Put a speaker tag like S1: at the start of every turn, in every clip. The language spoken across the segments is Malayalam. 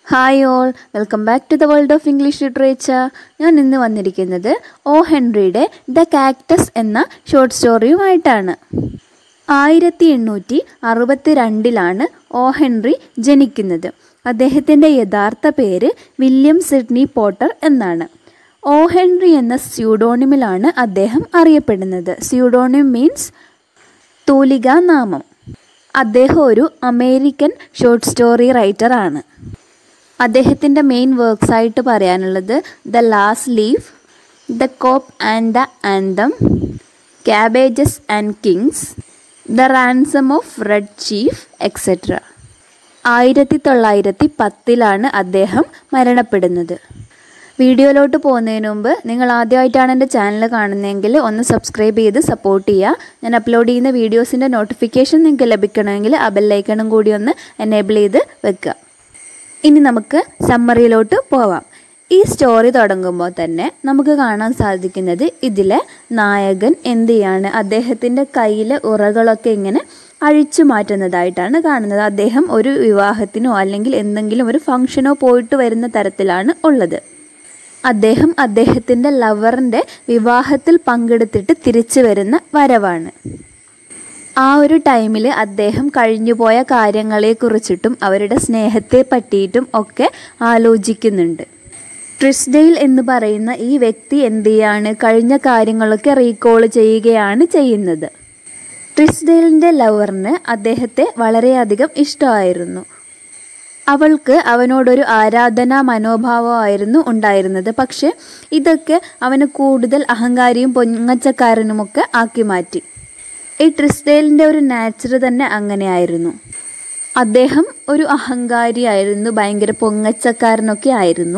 S1: hi all welcome back to the world of English literature ഞാൻ ഇന്ന് വന്നിരിക്കുന്നത് ഒ ഹെൻറിയുടെ ദ കാക്ടസ് എന്ന ഷോർട്ട് സ്റ്റോറിയുമായിട്ടാണ് ആയിരത്തി എണ്ണൂറ്റി അറുപത്തി രണ്ടിലാണ് ഒ ഹെൻറി ജനിക്കുന്നത് അദ്ദേഹത്തിൻ്റെ യഥാർത്ഥ പേര് വില്യം സിഡ്നി പോട്ടർ എന്നാണ് ഒ ഹെൻറി എന്ന സ്യൂഡോണിമിലാണ് അദ്ദേഹം അറിയപ്പെടുന്നത് സ്യൂഡോണിം മീൻസ് തൂലികാ നാമം അദ്ദേഹം ഒരു അമേരിക്കൻ ഷോർട്ട് സ്റ്റോറി റൈറ്റർ ആണ് അദ്ദേഹത്തിൻ്റെ മെയിൻ വർക്ക്സ് ആയിട്ട് പറയാനുള്ളത് the last leaf the cop and the anthem cabbages and kings the ransom of Red Chief etcetera ആയിരത്തി തൊള്ളായിരത്തി പത്തിലാണ് അദ്ദേഹം മരണപ്പെടുന്നത് വീഡിയോയിലോട്ട് പോകുന്നതിന് മുമ്പ് നിങ്ങൾ ആദ്യമായിട്ടാണ് എൻ്റെ ചാനൽ കാണുന്നതെങ്കിൽ ഒന്ന് സബ്സ്ക്രൈബ് ചെയ്ത് സപ്പോർട്ട് ചെയ്യുക ഞാൻ അപ്ലോഡ് ചെയ്യുന്ന വീഡിയോസിൻ്റെ നോട്ടിഫിക്കേഷൻ നിങ്ങൾക്ക് ലഭിക്കണമെങ്കിൽ ആ ബെല്ലൈക്കണും കൂടി ഒന്ന് എനേബിൾ ചെയ്ത് വെക്കുക ഇനി നമുക്ക് സമ്മറിയിലോട്ട് പോവാം ഈ സ്റ്റോറി തുടങ്ങുമ്പോൾ തന്നെ നമുക്ക് കാണാൻ സാധിക്കുന്നത് ഇതിലെ നായകൻ എന്ത് ചെയ്യാണ് അദ്ദേഹത്തിൻ്റെ കയ്യിലെ ഉറകളൊക്കെ ഇങ്ങനെ അഴിച്ചു മാറ്റുന്നതായിട്ടാണ് കാണുന്നത് അദ്ദേഹം ഒരു വിവാഹത്തിനോ അല്ലെങ്കിൽ എന്തെങ്കിലും ഒരു ഫംഗ്ഷനോ പോയിട്ട് വരുന്ന തരത്തിലാണ് ഉള്ളത് അദ്ദേഹം അദ്ദേഹത്തിൻ്റെ ലവറിൻ്റെ വിവാഹത്തിൽ പങ്കെടുത്തിട്ട് തിരിച്ചു വരുന്ന വരവാണ് ആ ഒരു ടൈമിൽ അദ്ദേഹം കഴിഞ്ഞുപോയ കാര്യങ്ങളെക്കുറിച്ചിട്ടും അവരുടെ സ്നേഹത്തെ പറ്റിയിട്ടും ഒക്കെ ആലോചിക്കുന്നുണ്ട് ട്രിസ്ഡെയിൽ എന്ന് പറയുന്ന ഈ വ്യക്തി എന്ത് ചെയ്യാണ് കഴിഞ്ഞ കാര്യങ്ങളൊക്കെ റീകോൾ ചെയ്യുകയാണ് ചെയ്യുന്നത് ട്രിസ്ഡെയിലിൻ്റെ ലവറിന് അദ്ദേഹത്തെ വളരെയധികം ഇഷ്ടമായിരുന്നു അവൾക്ക് അവനോടൊരു ആരാധനാ മനോഭാവമായിരുന്നു ഉണ്ടായിരുന്നത് പക്ഷെ ഇതൊക്കെ അവന് കൂടുതൽ അഹങ്കാരിയും പൊങ്ങച്ചക്കാരനുമൊക്കെ ആക്കി മാറ്റി ഈ ട്രിസ്ഡെയിലിൻ്റെ ഒരു നാച്ചർ തന്നെ അങ്ങനെയായിരുന്നു അദ്ദേഹം ഒരു അഹങ്കാരിയായിരുന്നു ഭയങ്കര പൊങ്ങച്ചക്കാരനൊക്കെ ആയിരുന്നു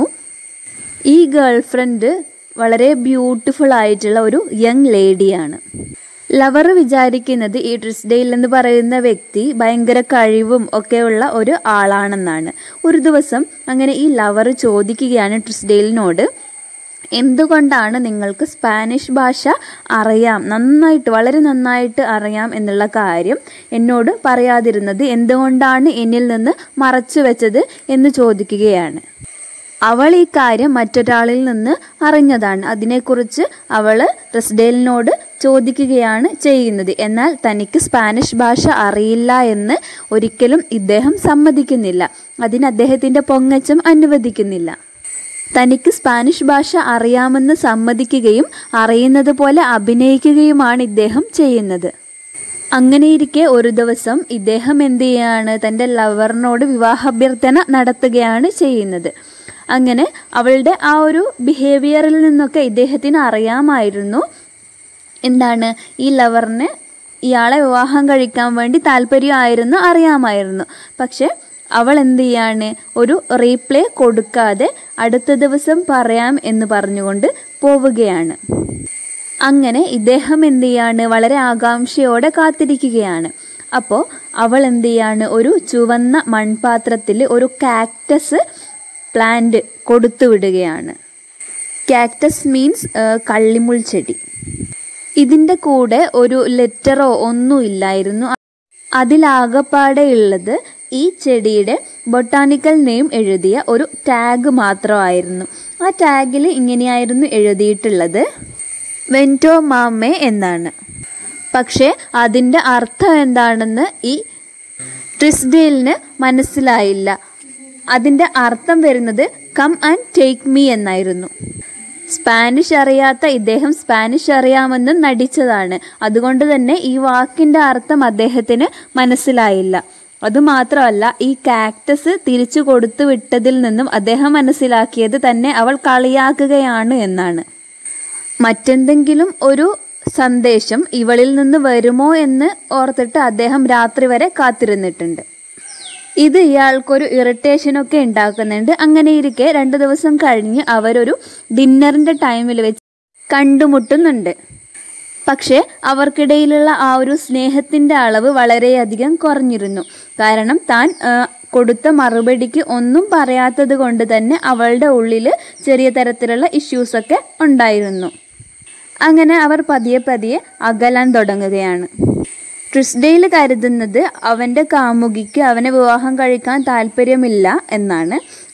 S1: ഈ ഗേൾ ഫ്രണ്ട് വളരെ ബ്യൂട്ടിഫുൾ ആയിട്ടുള്ള ഒരു യങ് ലേഡിയാണ് ലവർ വിചാരിക്കുന്നത് ഈ ട്രിസ്ഡെയിൽ എന്ന് പറയുന്ന വ്യക്തി ഭയങ്കര കഴിവും ഒക്കെയുള്ള ഒരു ആളാണെന്നാണ് ഒരു ദിവസം അങ്ങനെ ഈ ലവർ ചോദിക്കുകയാണ് ട്രിസ്ഡെയിലിനോട് എന്തുകൊണ്ടാണ് നിങ്ങൾക്ക് സ്പാനിഷ് ഭാഷ അറിയാം നന്നായിട്ട് വളരെ നന്നായിട്ട് അറിയാം എന്നുള്ള കാര്യം എന്നോട് പറയാതിരുന്നത് എന്തുകൊണ്ടാണ് എന്നിൽ നിന്ന് മറച്ചു വെച്ചത് എന്ന് ചോദിക്കുകയാണ് അവൾ ഈ കാര്യം മറ്റൊരാളിൽ നിന്ന് അറിഞ്ഞതാണ് അതിനെക്കുറിച്ച് അവൾ റസ്ഡേലിനോട് ചോദിക്കുകയാണ് ചെയ്യുന്നത് എന്നാൽ തനിക്ക് സ്പാനിഷ് ഭാഷ അറിയില്ല എന്ന് ഒരിക്കലും ഇദ്ദേഹം സമ്മതിക്കുന്നില്ല അതിന് അദ്ദേഹത്തിൻ്റെ പൊങ്ങച്ചം അനുവദിക്കുന്നില്ല തനിക്ക് സ്പാനിഷ് ഭാഷ അറിയാമെന്ന് സമ്മതിക്കുകയും അറിയുന്നത് പോലെ അഭിനയിക്കുകയുമാണ് ഇദ്ദേഹം ചെയ്യുന്നത് അങ്ങനെയിരിക്കെ ഒരു ദിവസം ഇദ്ദേഹം എന്ത് ചെയ്യാണ് തൻ്റെ ലവറിനോട് വിവാഹാഭ്യർത്ഥന നടത്തുകയാണ് ചെയ്യുന്നത് അങ്ങനെ അവളുടെ ആ ഒരു ബിഹേവിയറിൽ നിന്നൊക്കെ ഇദ്ദേഹത്തിന് അറിയാമായിരുന്നു എന്താണ് ഈ ലവറിന് ഇയാളെ വിവാഹം കഴിക്കാൻ വേണ്ടി താല്പര്യമായിരുന്നു അറിയാമായിരുന്നു പക്ഷെ അവൾ എന്ത് ചെയ്യാണ് ഒരു റീപ്ലേ കൊടുക്കാതെ അടുത്ത ദിവസം പറയാം എന്ന് പറഞ്ഞുകൊണ്ട് പോവുകയാണ് അങ്ങനെ ഇദ്ദേഹം എന്ത് ചെയ്യാണ് വളരെ ആകാംക്ഷയോടെ കാത്തിരിക്കുകയാണ് അപ്പോൾ അവൾ എന്ത് ചെയ്യാണ് ഒരു ചുവന്ന മൺപാത്രത്തിൽ ഒരു കാക്ടസ് പ്ലാന്റ് കൊടുത്തു വിടുകയാണ് കാക്ടസ് മീൻസ് കള്ളിമുൾ ചെടി ഇതിൻ്റെ കൂടെ ഒരു ലെറ്ററോ ഒന്നും ഇല്ലായിരുന്നു അതിലാകപ്പാടെ ഉള്ളത് ഈ ചെടിയുടെ ബൊട്ടാണിക്കൽ നെയിം എഴുതിയ ഒരു ടാഗ് മാത്രമായിരുന്നു ആ ടാഗിൽ ഇങ്ങനെയായിരുന്നു എഴുതിയിട്ടുള്ളത് വെൻറ്റോ മാമേ എന്നാണ് പക്ഷേ അതിൻ്റെ അർത്ഥം എന്താണെന്ന് ഈ ട്രിസ്ഡേലിന് മനസ്സിലായില്ല അതിൻ്റെ അർത്ഥം വരുന്നത് കം ആൻഡ് ടേക്ക് മീ എന്നായിരുന്നു സ്പാനിഷ് അറിയാത്ത ഇദ്ദേഹം സ്പാനിഷ് അറിയാമെന്ന് നടിച്ചതാണ് അതുകൊണ്ട് തന്നെ ഈ വാക്കിൻ്റെ അർത്ഥം അദ്ദേഹത്തിന് മനസ്സിലായില്ല അതുമാത്രമല്ല ഈ കാക്ടസ് തിരിച്ചു കൊടുത്തു വിട്ടതിൽ നിന്നും അദ്ദേഹം മനസ്സിലാക്കിയത് തന്നെ അവൾ കളിയാക്കുകയാണ് എന്നാണ് മറ്റെന്തെങ്കിലും ഒരു സന്ദേശം ഇവളിൽ നിന്ന് വരുമോ എന്ന് ഓർത്തിട്ട് അദ്ദേഹം രാത്രി വരെ കാത്തിരുന്നിട്ടുണ്ട് ഇത് ഇയാൾക്കൊരു ഇറിറ്റേഷനൊക്കെ ഉണ്ടാക്കുന്നുണ്ട് അങ്ങനെ ഇരിക്കെ രണ്ട് ദിവസം കഴിഞ്ഞ് അവരൊരു ഡിന്നറിൻ്റെ ടൈമിൽ വെച്ച് കണ്ടുമുട്ടുന്നുണ്ട് പക്ഷേ അവർക്കിടയിലുള്ള ആ ഒരു സ്നേഹത്തിൻ്റെ അളവ് വളരെയധികം കുറഞ്ഞിരുന്നു കാരണം താൻ കൊടുത്ത മറുപടിക്ക് ഒന്നും പറയാത്തത് കൊണ്ട് തന്നെ അവളുടെ ഉള്ളിൽ ചെറിയ തരത്തിലുള്ള ഇഷ്യൂസൊക്കെ ഉണ്ടായിരുന്നു അങ്ങനെ അവർ പതിയെ പതിയെ അകലാൻ തുടങ്ങുകയാണ് ട്രിസ്ഡേയിൽ കരുതുന്നത് അവൻ്റെ കാമുകിക്ക് അവനെ വിവാഹം കഴിക്കാൻ താല്പര്യമില്ല എന്നാണ്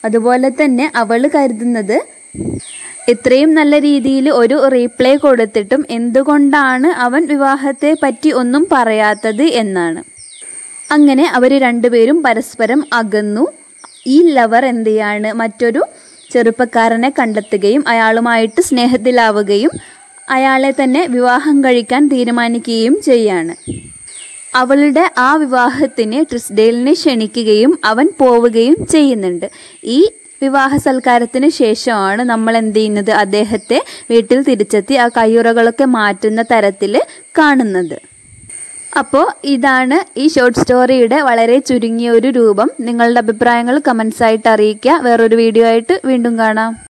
S1: അതുപോലെ തന്നെ അവൾ കരുതുന്നത് ഇത്രയും നല്ല രീതിയിൽ ഒരു റീപ്ലൈ കൊടുത്തിട്ടും എന്തുകൊണ്ടാണ് അവൻ വിവാഹത്തെ പറ്റി ഒന്നും പറയാത്തത് എന്നാണ് അങ്ങനെ അവർ രണ്ടുപേരും പരസ്പരം അകന്നു ഈ ലവർ എന്ത് ചെയ്യാണ് മറ്റൊരു ചെറുപ്പക്കാരനെ കണ്ടെത്തുകയും അയാളുമായിട്ട് സ്നേഹത്തിലാവുകയും അയാളെ തന്നെ വിവാഹം കഴിക്കാൻ തീരുമാനിക്കുകയും ചെയ്യാണ് അവളുടെ ആ വിവാഹത്തിന് ട്രിസ്ഡെയിലിനെ ക്ഷണിക്കുകയും അവൻ പോവുകയും ചെയ്യുന്നുണ്ട് ഈ വിവാഹ സൽക്കാരത്തിന് ശേഷമാണ് നമ്മൾ എന്ത് ചെയ്യുന്നത് അദ്ദേഹത്തെ വീട്ടിൽ തിരിച്ചെത്തി ആ കയ്യുറകളൊക്കെ മാറ്റുന്ന തരത്തിൽ കാണുന്നത് അപ്പോൾ ഇതാണ് ഈ ഷോർട്ട് സ്റ്റോറിയുടെ വളരെ ചുരുങ്ങിയ ഒരു രൂപം നിങ്ങളുടെ അഭിപ്രായങ്ങൾ കമൻസ് ആയിട്ട് അറിയിക്കുക വേറൊരു വീഡിയോ ആയിട്ട് വീണ്ടും കാണാം